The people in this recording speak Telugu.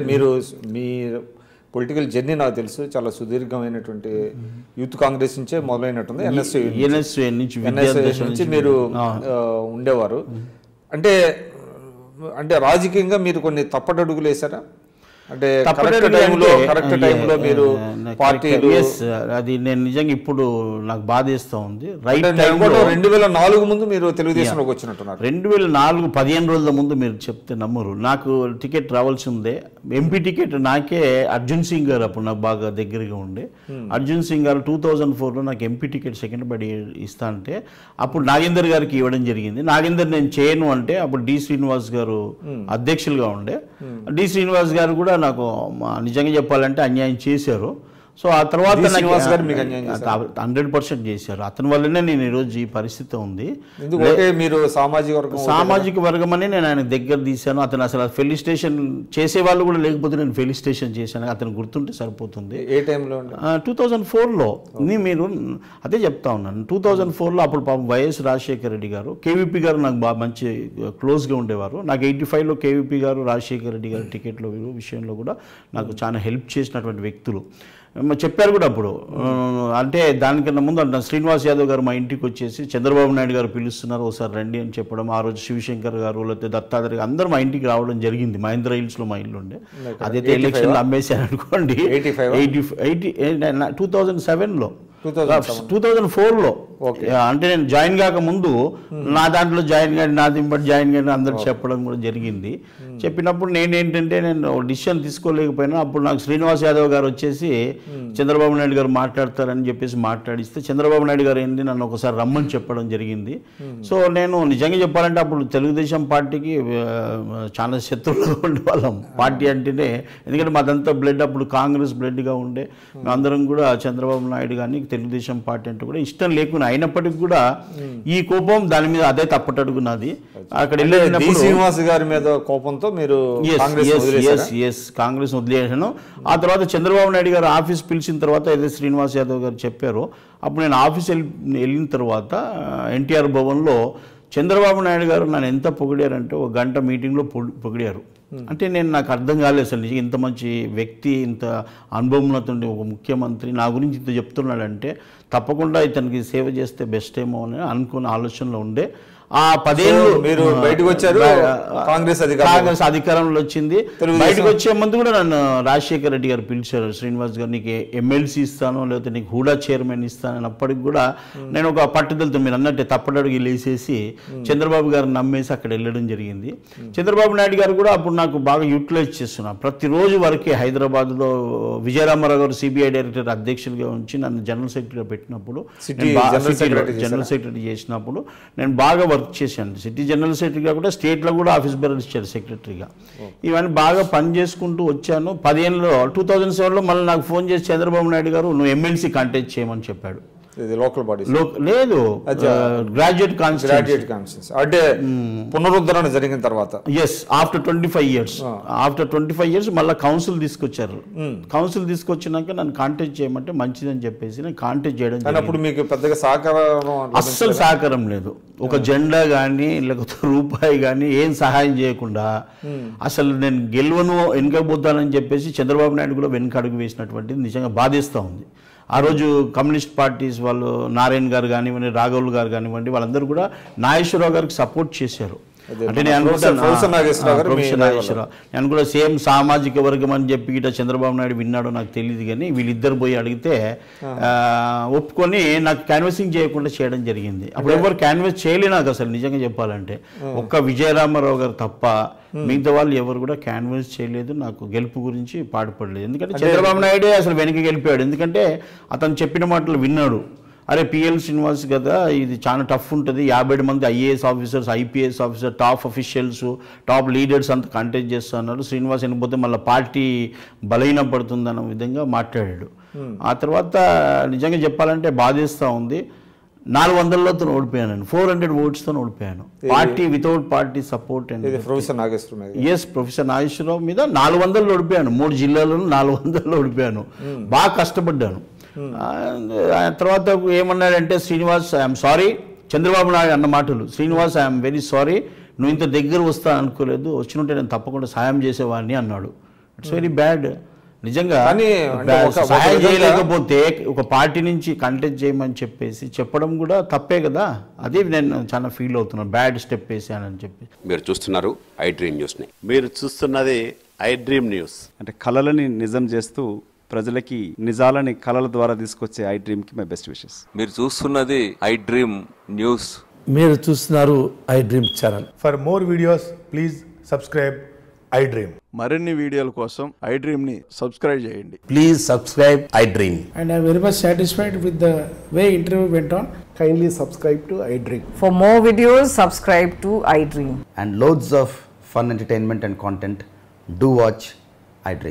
మీరు మీ పొలిటికల్ జర్నీ నాకు తెలుసు చాలా సుదీర్ఘమైనటువంటి యూత్ కాంగ్రెస్ నుంచే మొదలైనట్టుంది ఎన్ఎస్యూ ఎన్ఎస్ఏ నుంచి ఎన్ఎస్ఐ విద్యార్థి నుంచి మీరు ఆ, ఉండేవారు అంటే అంటే రాజకీయంగా మీరు కొన్ని తప్పటడుగులు వేశారా అంటే కరెక్ట్ తప్పటడుగులు టైంలో అంటే, కరెక్ట్ ఆ, టైంలో ఏ, మీరు ఆ, నాకు పార్టీలు yes, అది నేను నిజంగా ఇప్పుడు నాకు బాధేస్తూ ఉంది రైట్ అంటే నేను కూడా రెండు వేల నాలుగు ముందు మీరు తెలుగుదేశంలోకి వచ్చినట్టున్నారు రెండు వేల నాలుగు పదిహేను రోజుల ముందు మీరు చెప్తే నమ్మరు నాకు టికెట్ రావాల్సి ఉందే ఎంపీ టికెట్ నాకే అర్జున్ సింగ్ గారు అప్పుడు నాకు బాగా దగ్గరగా ఉండే అర్జున్ సింగ్ గారు టూ థౌజండ్ ఫోర్లో నాకు ఎంపీ టికెట్ సెకండ్ బడి ఇస్తా అంటే అప్పుడు నాగేందర్ గారికి ఇవ్వడం జరిగింది నాగేందర్ నేను చేయను అంటే అప్పుడు డి శ్రీనివాస్ గారు అధ్యక్షులుగా ఉండే డి శ్రీనివాస్ గారు కూడా నాకు మా- నిజంగా చెప్పాలంటే అన్యాయం చేశారు సో ఆ తర్వాత డి. శ్రీనివాస్ గారు మీకు అన్యాయం హండ్రెడ్ పర్సెంట్ చేశారు అతని వల్లనే నేను ఈరోజు ఈ పరిస్థితి ఉంది ఎందుకంటే మీరు సామాజిక వర్గం సామాజిక వర్గం అని నేను ఆయన దగ్గర తీశాను అతను అసలు ఫెలి స్టేషన్ చేసే వాళ్ళు కూడా లేకపోతే నేను ఫెలి స్టేషన్ చేశాను అతను గుర్తుంటే సరిపోతుంది ఏ టైంలో అండి టూ థౌజండ్ ఫోర్లో మీరు అదే చెప్తా ఉన్నాను టూ థౌజండ్ ఫోర్లో అప్పుడు పాపం వైఎస్ రాజశేఖర రెడ్డి గారు కేవీపీ గారు నాకు బాగా మంచి క్లోజ్గా ఉండేవారు నాకు ఎయిటీ ఫైవ్లో కేవీపీ గారు రాజశేఖర రెడ్డి గారు టికెట్ల విషయంలో కూడా నాకు చాలా హెల్ప్ చేసినటువంటి వ్యక్తులు మ- చెప్పారు కూడా అప్పుడు ఆ, అంటే దానికన్నా ముందు అంటున్నా శ్రీనివాస్ యాదవ్ గారు మా ఇంటికి వచ్చేసి చంద్రబాబు నాయుడు గారు పిలుస్తున్నారు ఒకసారి రండి అని చెప్పడం ఆ రోజు శివశంకర్ గారు లేకపోతే దత్తాత్రేయ గారు అందరూ మా ఇంటికి రావడం జరిగింది మహేంద్ర హిల్స్లో మా ఇల్లు ఉండే అదైతే ఎలక్షన్లో అమ్మేశారు అనుకోండి 85 ఎయిటీ ఎయిటీ టూ థౌజండ్ సెవెన్లో 2007. టూ థౌజండ్ ఫోర్లో అంటే నేను జాయిన్ కాక ముందు నా దాంట్లో జాయిన్ కానీ నా దింపటి జాయిన్ కానీ అందరు చెప్పడం కూడా జరిగింది చెప్పినప్పుడు నేనేంటంటే నేను డిసిషన్ తీసుకోలేకపోయినా అప్పుడు నాకు శ్రీనివాస్ యాదవ్ గారు వచ్చేసి చంద్రబాబు నాయుడు గారు మాట్లాడతారని చెప్పేసి మాట్లాడిస్తే చంద్రబాబు నాయుడు గారు ఏంటి నన్ను ఒకసారి రమ్మని చెప్పడం జరిగింది సో నేను నిజంగా చెప్పాలంటే అప్పుడు తెలుగుదేశం పార్టీకి ఆ, చాలా శత్రువులుగా ఉండేవాళ్ళం పార్టీ అంటేనే ఎందుకంటే మాదంతా బ్లడ్ అప్పుడు కాంగ్రెస్ బ్లడ్గా ఉండే మేమందరం కూడా చంద్రబాబు నాయుడు కానీ తెలుగుదేశం పార్టీ అంటే కూడా ఇష్టం లేకుండా అయినప్పటికీ కూడా ఈ కోపం దాని మీద అదే తప్పటడుగున్నది అక్కడ డి వెళ్ళినప్పుడు శ్రీనివాస్ గారి మీద కోపంతో మీరు కాంగ్రెస్ వదిలేశారా? ఎస్ కాంగ్రెస్ వదిలేసాను ఆ తర్వాత చంద్రబాబు నాయుడు గారు ఆఫీస్ పిలిచిన తర్వాత ఏదైతే శ్రీనివాస్ యాదవ్ గారు చెప్పారో అప్పుడు నేను ఆఫీస్ వెళ్ళి వెళ్ళిన తర్వాత ఎన్టీఆర్ భవన్లో చంద్రబాబు నాయుడు గారు నన్ను ఎంత పొగిడారంటే ఒక గంట మీటింగ్లో పొగి- పొగిడారు అంటే నేను నాకు అర్థం కాలేదు అసలు నిజంగా ఇంత మంచి వ్యక్తి ఇంత అనుభవంతో ఒక ముఖ్యమంత్రి నా గురించి ఇంత చెప్తున్నాడంటే తప్పకుండా ఇతనికి సేవ చేస్తే బెస్ట్ ఏమో అని అనుకున్న ఆలోచనలో ఉండే ఆ పదేళ్ళు మీరు బయటకు వచ్చారు కాంగ్రెస్ అధికారం కాంగ్రెస్ అధికారంలో వచ్చింది బయటకు వచ్చే ముందు కూడా నన్ను రాజశేఖర రెడ్డి గారు పిలిచారు శ్రీనివాస్ గారు నీకు ఎమ్మెల్సీ ఇస్తాను లేకపోతే నీకు హూడా చైర్మన్ ఇస్తాను అన్నప్పటికి కూడా నేను ఒక పట్టుదలతో మీరు అన్నట్టే తప్పడడుగు లేసేసి చంద్రబాబు గారిని నమ్మేసి అక్కడ వెళ్ళడం జరిగింది చంద్రబాబు నాయుడు గారు కూడా అప్పుడు నాకు బాగా యూటిలైజ్ చేస్తున్నా ప్రతిరోజు వరకే హైదరాబాద్లో విజయరామారావు గారు సిబిఐ డైరెక్టర్ అధ్యక్షులుగా ఉంచి నన్ను జనరల్ సెక్రటరీగా పెట్టినప్పుడు City నేను బా- General City లో Secretary జనరల్ సెక్రటరీ చేసినప్పుడు నేను బాగా వర్క్ చేశాను సిటీ జనరల్ సెక్రటరీగా కూడా స్టేట్లో కూడా ఆఫీస్ బేరర్ ఇచ్చారు సెక్రటరీగా ఇవన్నీ బాగా పని చేసుకుంటూ వచ్చాను పదిహేనులో టూ థౌజండ్ సెవెన్లో మళ్ళీ నాకు ఫోన్ చేసి చంద్రబాబు నాయుడు గారు నువ్వు ఎమ్మెల్సీ కంటెస్ట్ చేయమని చెప్పాడు ఇది లోకల్ బాడీస్ లో లేదు గ్రాడ్యుయేట్ కాన్స్టిట్యూట్ గ్రాడ్యుయేట్ కాన్ఫరెన్స్ అంటే పునరుద్ధరణ జరిగిన తర్వాత yes after twenty five years after twenty five years మళ్ళీ కౌన్సిల్ తీసుకొచ్చారు కౌన్సిల్ తీసుకొచ్చినాక నన్ను కాంటాక్ట్ చేయమంటే మంచిదని చెప్పేసి నేను కాంటాక్ట్ చేయడం కానీ జరిగింది. అప్పుడు మీకు పెద్దగా సహకారం అస్సలు సహకారం లేదు ఒక జెండా కానీ లేకపోతే రూపాయి కానీ ఏం సహాయం చేయకుండా అసలు నేను గెలవను వెనుకపోతానని చెప్పేసి చంద్రబాబు నాయుడు కూడా వెనుక అడుగు వేసినటువంటిది నిజంగా బాధిస్తూ ఉంది ఆ రోజు కమ్యూనిస్ట్ పార్టీస్ వాళ్ళు నారాయణ గారు కానివ్వండి రాఘవులు గారు కానివ్వండి వాళ్ళందరూ కూడా నాగేశ్వరరావు గారికి సపోర్ట్ చేశారు అంటే నేను అనుకుంటాను ప్రొఫెసర్ నాగేశ్వరరావు గారు మీ ప్రొఫెసర్ నాగేశ్వరరావు నేను కూడా సేమ్ సామాజిక వర్గం అని చెప్పి ఇట్లా చంద్రబాబు నాయుడు విన్నాడో నాకు తెలియదు కానీ వీళ్ళిద్దరు పోయి అడిగితే ఆ, ఒప్పుకొని నాకు క్యాన్వసింగ్ చేయకుండా చేయడం జరిగింది అప్పుడు ఎవరు క్యాన్వస్ చేయలే నాకు అసలు నిజంగా చెప్పాలంటే ఒక్క విజయరామారావు గారు తప్ప మిగతా వాళ్ళు ఎవరు కూడా క్యాన్వస్ చేయలేదు నాకు గెలుపు గురించి పాటుపడలేదు ఎందుకంటే చంద్రబాబు నాయుడే అసలు వెనక్కి గెలిపాడు ఎందుకంటే అతను చెప్పిన మాటలు విన్నాడు అరే పిఎల్ శ్రీనివాస్ కదా ఇది చాలా టఫ్ ఉంటుంది యాభై మంది IAS officers IPS officer top officials top leaders అంతా కంటెస్ట్ చేస్తున్నారు శ్రీనివాస్ వెళ్ళిపోతే మళ్ళీ పార్టీ బలహీన పడుతుందన్న విధంగా మాట్లాడాడు ఆ తర్వాత నిజంగా చెప్పాలంటే బాధేస్తూ ఉంది నాలుగు వందలతో ఓడిపోయాను నేను ఫోర్ హండ్రెడ్ ఓట్స్తో ఓడిపోయాను party without party support and ఇది ప్రొఫెసర్ నాగేశ్వర మీద ఎస్ ప్రొఫెసర్ నాగేశ్వరరావు మీద నాలుగు వందలు ఓడిపోయాను మూడు జిల్లాలను నాలుగు వందలు ఓడిపోయాను బాగా కష్టపడ్డాను ఆ, ఆ తర్వాత ఏమన్నాడంటే శ్రీనివాస్ ఐఎమ్ సారీ చంద్రబాబు నాయుడు అన్న మాటలు శ్రీనివాస్ ఐఎమ్ వెరీ సారీ నువ్వు ఇంత దగ్గర వస్తా అనుకోలేదు వచ్చినుంటే నేను తప్పకుండా సాయం చేసేవాడిని అన్నాడు ఇట్స్ వెరీ బ్యాడ్ నిజంగా కానీ అంటే బ్యా- ఒక- ఒక సహాయం విధంగా- చేయలేకపోతే ఒక పార్టీ నుంచి కంటెస్ట్ చేయమని చెప్పేసి చెప్పడం కూడా తప్పే కదా అదే నేను చాలా ఫీల్ అవుతున్నాను బ్యాడ్ స్టెప్ వేసానని చెప్పి మీరు చూస్తున్నారు ఐ డ్రీమ్ న్యూస్ని మీరు చూస్తున్నది ఐ డ్రీమ్ న్యూస్ అంటే కళలని నిజం చేస్తూ ప్రజలకి నిజాలని కళల ద్వారా తీసుకొచ్చే ఐ డ్రీమ్కి మై బెస్ట్ విషెస్ మీరు చూస్తున్నది ఐ డ్రీమ్ న్యూస్ మీరు చూస్తున్నారు iDream channel For more videos, please subscribe iDream. మరిన్ని వీడియోల కోసం ఐ డ్రీమ్ని సబ్స్క్రైబ్ చేయండి please subscribe iDream and I'm very much satisfied with the way interview went on. Kindly subscribe to iDream. For more videos, subscribe to iDream. and loads of fun entertainment and content, do watch iDream.